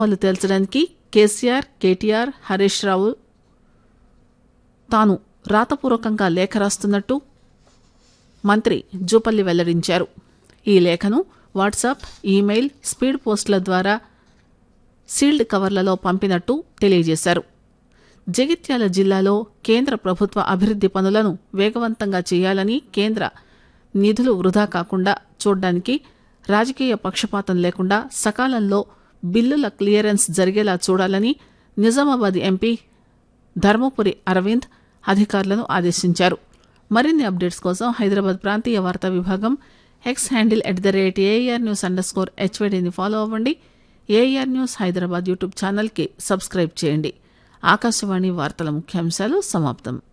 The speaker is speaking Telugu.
వాళ్ళు తేల్చడానికి కేసీఆర్ కేటీఆర్ హరీష్ రావు తాను రాతపూర్వకంగా లేఖ రాస్తున్నట్టు మంత్రి జూపల్లి వెల్లడించారు ఈ లేఖను వాట్సాప్ ఈమెయిల్ స్పీడ్ పోస్టుల ద్వారా సీల్డ్ కవర్లలో పంపినట్టు తెలియజేశారు జగిత్యాల జిల్లాలో కేంద్ర ప్రభుత్వ అభివృద్ది పనులను వేగవంతంగా చేయాలని కేంద్ర నిధులు వృధా కాకుండా చూడడానికి రాజకీయ పక్షపాతం లేకుండా సకాలంలో బిల్లుల క్లియరెన్స్ జరిగేలా చూడాలని నిజామాబాద్ ఎంపీ ధర్మపురి అరవింద్ అధికారులను ఆదేశించారు మరిన్ని అప్డేట్స్ కోసం హైదరాబాద్ ప్రాంతీయ వార్తా విభాగం X handle at the rate AR news underscore హెచ్వైడీని ఫాలో అవ్వండి ఏఆర్ న్యూస్ హైదరాబాద్ యూట్యూబ్ ఛానల్కి సబ్స్క్రైబ్ చేయండి ఆకాశవాణి వార్తల ముఖ్యాంశాలు సమాప్తం